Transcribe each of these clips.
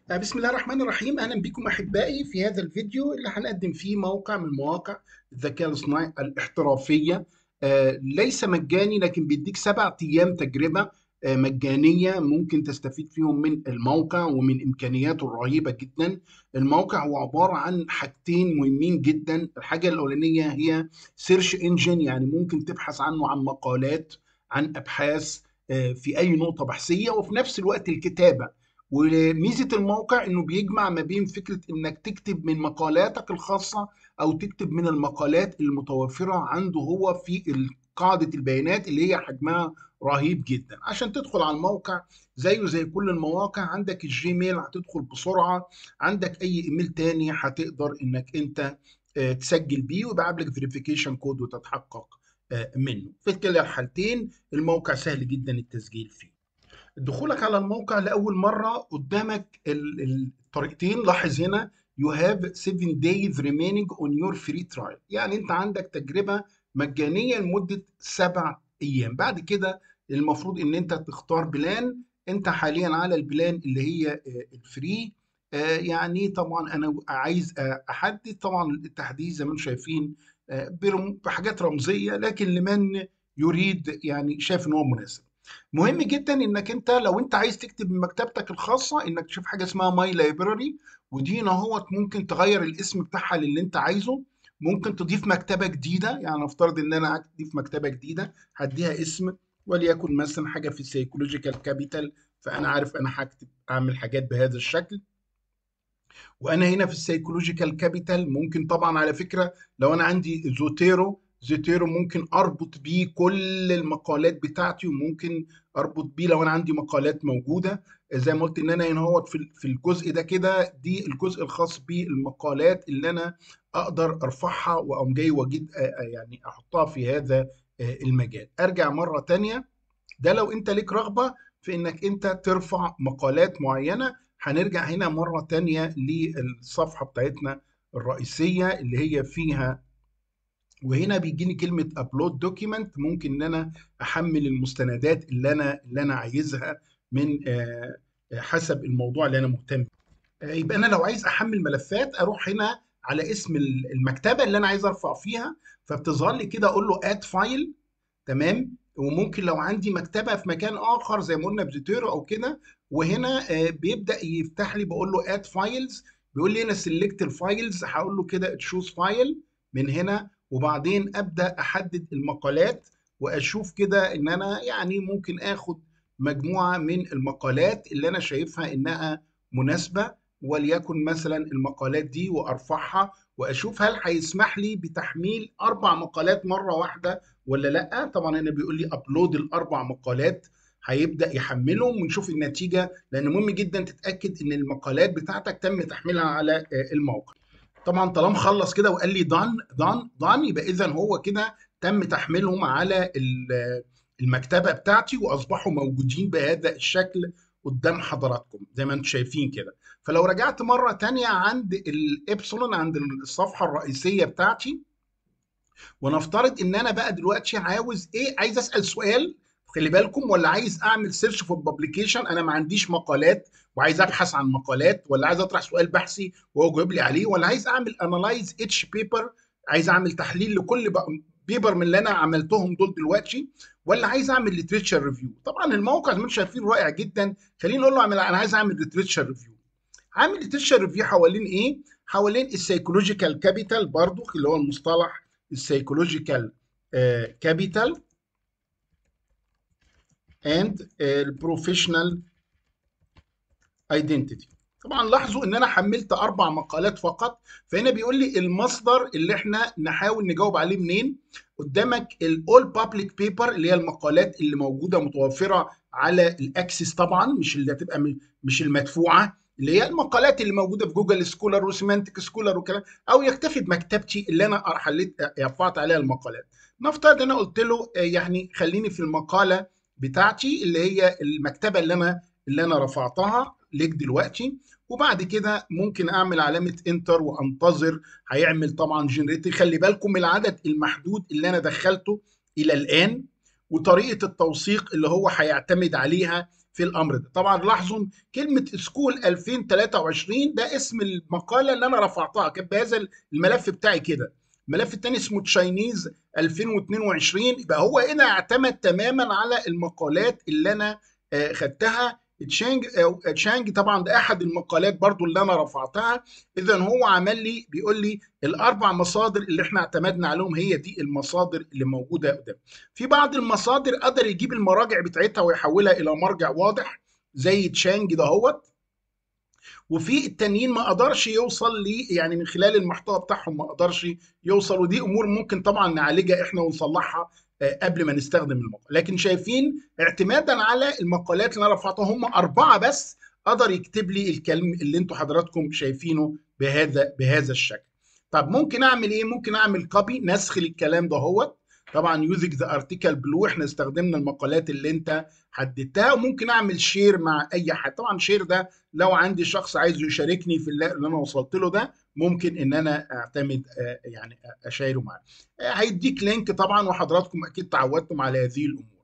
آه، بسم الله الرحمن الرحيم اهلا بكم احبائي في هذا الفيديو اللي هنقدم فيه موقع من مواقع الذكاء الاصطناعي الاحترافيه آه، ليس مجاني لكن بيديك سبع ايام تجربه آه، مجانيه ممكن تستفيد فيهم من الموقع ومن امكانياته الرهيبه جدا الموقع هو عباره عن حاجتين مهمين جدا الحاجه الاولانيه هي سيرش انجن يعني ممكن تبحث عنه عن مقالات عن ابحاث في اي نقطه بحثيه وفي نفس الوقت الكتابه وميزه الموقع انه بيجمع ما بين فكره انك تكتب من مقالاتك الخاصه او تكتب من المقالات المتوفره عنده هو في قاعده البيانات اللي هي حجمها رهيب جدا عشان تدخل على الموقع زيه زي كل المواقع عندك الجيميل هتدخل بسرعه عندك اي ايميل تاني هتقدر انك انت آه، تسجل بيه ويبقى لك فيريفيكيشن كود وتتحقق آه، منه في كلا الحالتين الموقع سهل جدا التسجيل فيه دخولك على الموقع لأول مرة قدامك الطريقتين لاحظ هنا you have 7 days remaining on your free trial يعني انت عندك تجربة مجانية لمدة سبع ايام بعد كده المفروض ان انت تختار بلان انت حاليا على البلان اللي هي آه، الفري آه، يعني طبعا انا عايز احدد طبعا التحديث زي ما انتم شايفين آه، بحاجات رمزيه لكن لمن يريد يعني شايف ان هو مناسب مهم جدا انك انت لو انت عايز تكتب من مكتبتك الخاصه انك تشوف حاجه اسمها ماي لايبراري ودي اهوت ممكن تغير الاسم بتاعها للي انت عايزه ممكن تضيف مكتبه جديده يعني افترض ان انا اضيف مكتبه جديده هديها اسم وليكن مثلا حاجه في السيكولوجيكال كابيتال فانا عارف انا هكتب اعمل حاجات بهذا الشكل وانا هنا في السيكولوجيكال كابيتال ممكن طبعا على فكره لو انا عندي زوتيرو زيتيرو ممكن اربط بيه كل المقالات بتاعتي وممكن اربط بيه لو انا عندي مقالات موجوده زي ما قلت ان انا هنا هو في الجزء ده كده دي الجزء الخاص بالمقالات اللي انا اقدر ارفعها واقوم جاي واجد يعني احطها في هذا المجال ارجع مره تانية ده لو انت ليك رغبه في انك انت ترفع مقالات معينه هنرجع هنا مره تانية للصفحه بتاعتنا الرئيسيه اللي هي فيها وهنا بيجيني كلمه ابلود دوكيمنت ممكن ان انا احمل المستندات اللي انا اللي انا عايزها من آه، حسب الموضوع اللي انا مهتم بيه يبقى انا لو عايز احمل ملفات اروح هنا على اسم المكتبه اللي انا عايز ارفع فيها فبتظهر لي كده اقول له اد فايل تمام وممكن لو عندي مكتبه في مكان اخر زي ما قلنا بزيتيرو او كده وهنا آه، بيبدا يفتح لي بقول له اد فايلز بيقول لي هنا سيلكت الفايلز هقول له كده تشوز فايل من هنا وبعدين ابدا احدد المقالات واشوف كده ان انا يعني ممكن اخد مجموعه من المقالات اللي انا شايفها انها مناسبه وليكن مثلا المقالات دي وارفعها واشوف هل هيسمح لي بتحميل اربع مقالات مره واحده ولا لا طبعا هنا بيقول لي ابلود الاربع مقالات هيبدا يحملهم ونشوف النتيجه لان مهم جدا تتاكد ان المقالات بتاعتك تم تحميلها على الموقع طبعا طالما خلص كده وقال لي دان دان دان يبقى اذا هو كده تم تحميلهم على المكتبه بتاعتي واصبحوا موجودين بهذا الشكل قدام حضراتكم زي ما انتم شايفين كده فلو رجعت مره تانية عند الابسلون عند الصفحه الرئيسيه بتاعتي ونفترض ان انا بقى دلوقتي عاوز ايه عايز اسال سؤال خلي بالكم ولا عايز اعمل سيرش في الببليكيشن انا ما عنديش مقالات وعايز ابحث عن مقالات ولا عايز اطرح سؤال بحثي وهو جاوب لي عليه ولا عايز اعمل انالايز اتش بيبر عايز اعمل تحليل لكل بيبر من اللي انا عملتهم دول دلوقتي ولا عايز اعمل ليتريتشر ريفيو طبعا الموقع زي ما انتم شايفين رائع جدا خليني اقول له اعمل انا عايز اعمل ليتريتشر ريفيو عامل ليتريتشر ريفيو حوالين ايه حوالين السيكولوجيكال كابيتال برضو اللي هو المصطلح السيكولوجيكال كابيتال اند البروفيشنال ايدنتيتي طبعا لاحظوا ان انا حملت اربع مقالات فقط فهنا بيقول لي المصدر اللي احنا نحاول نجاوب عليه منين قدامك الاول بابليك بيبر اللي هي المقالات اللي موجوده متوفره على الاكسس طبعا مش اللي هتبقى مش المدفوعه اللي هي المقالات اللي موجوده في جوجل سكولر وسيمانتك سكولر وكلام او يكتفي بمكتبتي اللي انا حليت رفعت عليها المقالات نفترض انا قلت له يعني خليني في المقاله بتاعتي اللي هي المكتبه اللي انا اللي انا رفعتها ليك دلوقتي وبعد كده ممكن اعمل علامه انتر وانتظر هيعمل طبعا جنريت خلي بالكم العدد المحدود اللي انا دخلته الى الان وطريقه التوثيق اللي هو هيعتمد عليها في الامر ده طبعا لاحظوا كلمه سكول 2023 ده اسم المقاله اللي انا رفعتها كان بهذا الملف بتاعي كده الملف الثاني اسمه تشاينيز 2022 يبقى هو هنا اعتمد تماما على المقالات اللي انا خدتها تشانج تشانج طبعا ده احد المقالات برضو اللي انا رفعتها اذا هو عمل لي بيقول لي الاربع مصادر اللي احنا اعتمدنا عليهم هي دي المصادر اللي موجوده قدام في بعض المصادر قدر يجيب المراجع بتاعتها ويحولها الى مرجع واضح زي تشانج دهوت وفي التانيين ما قدرش يوصل لي يعني من خلال المحتوى بتاعهم ما قدرش يوصل ودي امور ممكن طبعا نعالجها احنا ونصلحها قبل ما نستخدم الموقع لكن شايفين اعتمادا على المقالات اللي انا رفعتها هم اربعه بس قدر يكتب لي الكلام اللي انتوا حضراتكم شايفينه بهذا بهذا الشكل طب ممكن اعمل ايه ممكن اعمل كوبي نسخ للكلام ده هو طبعا يوزك ذا ارتكل بلو احنا استخدمنا المقالات اللي انت حددتها وممكن اعمل شير مع اي حد طبعا شير ده لو عندي شخص عايز يشاركني في اللي انا وصلت له ده ممكن ان انا اعتمد يعني اشيره معاه هيديك لينك طبعا وحضراتكم اكيد تعودتم على هذه الامور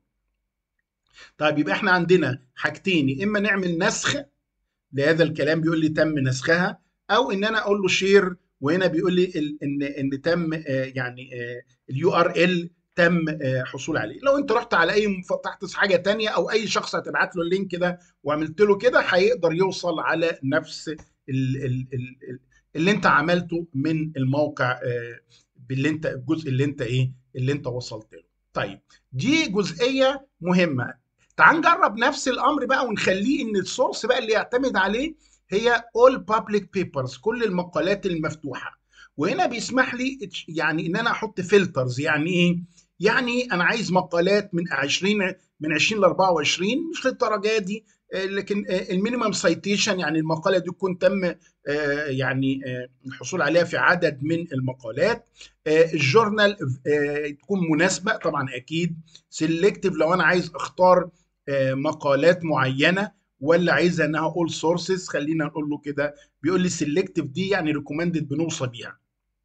طيب يبقى احنا عندنا حاجتين يا اما نعمل نسخ لهذا الكلام بيقول لي تم نسخها او ان انا اقول له شير وهنا بيقول لي ان ان تم يعني اليو ار ال تم حصول عليه لو انت رحت على اي فتحت حاجه تانية او اي شخص هتبعت له اللينك ده وعملت له كده هيقدر يوصل على نفس ال ال ال اللي انت عملته من الموقع باللي انت الجزء اللي انت ايه اللي انت وصلت له طيب دي جزئيه مهمه تعال نجرب نفس الامر بقى ونخليه ان السورس بقى اللي يعتمد عليه هي all public papers كل المقالات المفتوحه وهنا بيسمح لي يعني ان انا احط فلترز يعني ايه يعني انا عايز مقالات من 20 من 20 ل 24 مش للدرجه دي لكن المينيمم سايتيشن يعني المقاله دي تكون تم يعني الحصول عليها في عدد من المقالات الجورنال تكون مناسبه طبعا اكيد سيلكتيف لو انا عايز اختار مقالات معينه ولا عايزها انها اول سورسز خلينا نقول له كده بيقول لي سيلكتيف دي يعني ريكومندد بنوصى بيها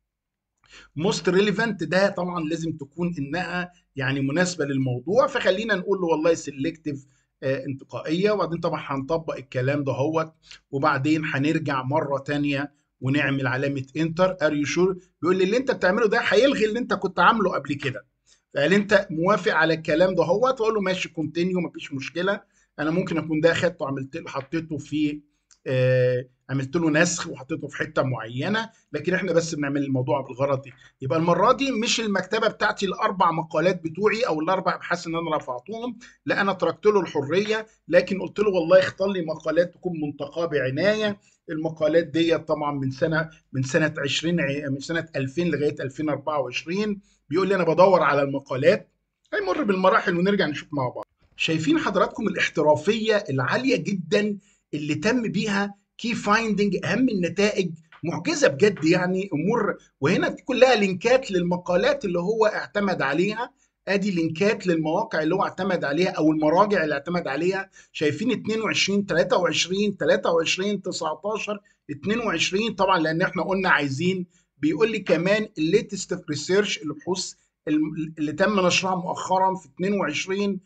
موست ريليفنت ده طبعا لازم تكون انها يعني مناسبه للموضوع فخلينا نقول له والله سيلكتيف آه انتقائيه وبعدين طبعا هنطبق الكلام ده هو وبعدين هنرجع مره تانية ونعمل علامه انتر ار يو شور بيقول لي اللي انت بتعمله ده هيلغي اللي انت كنت عامله قبل كده فهل انت موافق على الكلام ده هو تقول له ماشي كونتينيو مفيش مشكله انا ممكن اكون ده خدته وعملت له حطيته في آه عملت له نسخ وحطيته في حته معينه لكن احنا بس بنعمل الموضوع بالغرض دي يبقى المره دي مش المكتبه بتاعتي الاربع مقالات بتوعي او الاربع ابحاث اللي انا رفعتهم لا انا تركت له الحريه لكن قلت له والله اختار لي مقالات تكون منتقاه بعنايه المقالات دي طبعا من سنه من سنه 20 من سنه 2000 لغايه 2024 بيقول لي انا بدور على المقالات هيمر بالمراحل ونرجع نشوف مع بعض شايفين حضراتكم الاحترافيه العاليه جدا اللي تم بيها كي فايندنج اهم النتائج معجزه بجد يعني امور وهنا دي كلها لينكات للمقالات اللي هو اعتمد عليها ادي لينكات للمواقع اللي هو اعتمد عليها او المراجع اللي اعتمد عليها شايفين 22 23 23 19 22 طبعا لان احنا قلنا عايزين بيقول لي كمان الليتست ريسيرش البحوث اللي تم نشرها مؤخرا في 22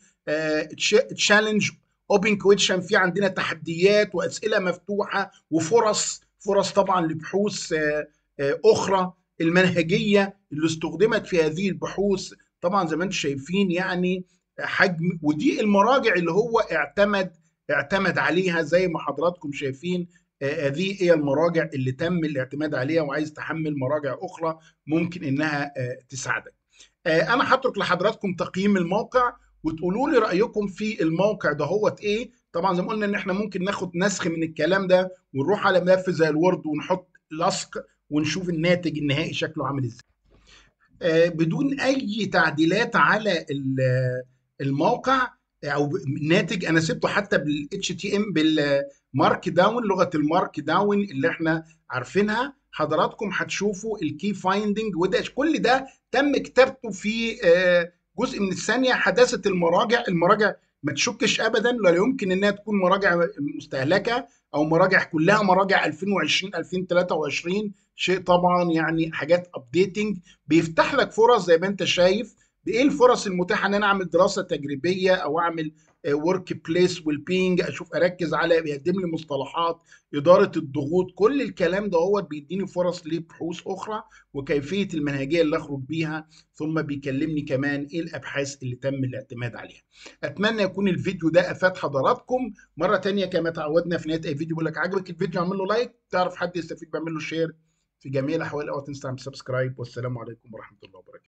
تشالنج اوبن كويشن في عندنا تحديات واسئله مفتوحه وفرص فرص طبعا لبحوث اخرى المنهجيه اللي استخدمت في هذه البحوث طبعا زي ما انتم شايفين يعني حجم ودي المراجع اللي هو اعتمد اعتمد عليها زي ما حضراتكم شايفين هذه هي المراجع اللي تم الاعتماد عليها وعايز تحمل مراجع اخرى ممكن انها تساعدك انا هترك لحضراتكم تقييم الموقع وتقولوا لي رايكم في الموقع ده هو ايه طبعا زي ما قلنا ان احنا ممكن ناخد نسخ من الكلام ده ونروح على ملف زي الوورد ونحط لصق ونشوف الناتج النهائي شكله عامل ازاي آه بدون اي تعديلات على الموقع او الناتج انا سبته حتى بالاتش تي ام بالمارك داون لغه المارك داون اللي احنا عارفينها حضراتكم هتشوفوا الكي فايندنج وده كل ده تم كتابته في آه جزء من الثانيه حداثه المراجع المراجع ما تشكش ابدا ولا يمكن انها تكون مراجع مستهلكه او مراجع كلها مراجع 2020 2023 شيء طبعا يعني حاجات ابديتنج بيفتح لك فرص زي ما انت شايف بايه الفرص المتاحه ان انا اعمل دراسه تجريبيه او اعمل ورك بليس والبينج اشوف اركز على بيقدم لي مصطلحات اداره الضغوط كل الكلام ده هو بيديني فرص لبحوث اخرى وكيفيه المنهجيه اللي اخرج بيها ثم بيكلمني كمان ايه الابحاث اللي تم الاعتماد عليها اتمنى يكون الفيديو ده افاد حضراتكم مره تانية كما تعودنا في نهايه اي فيديو بقول لك عجبك الفيديو اعمل له لايك تعرف حد يستفيد بعمل له شير في جميع الاحوال اوعى تنسى تعمل سبسكرايب والسلام عليكم ورحمه الله وبركاته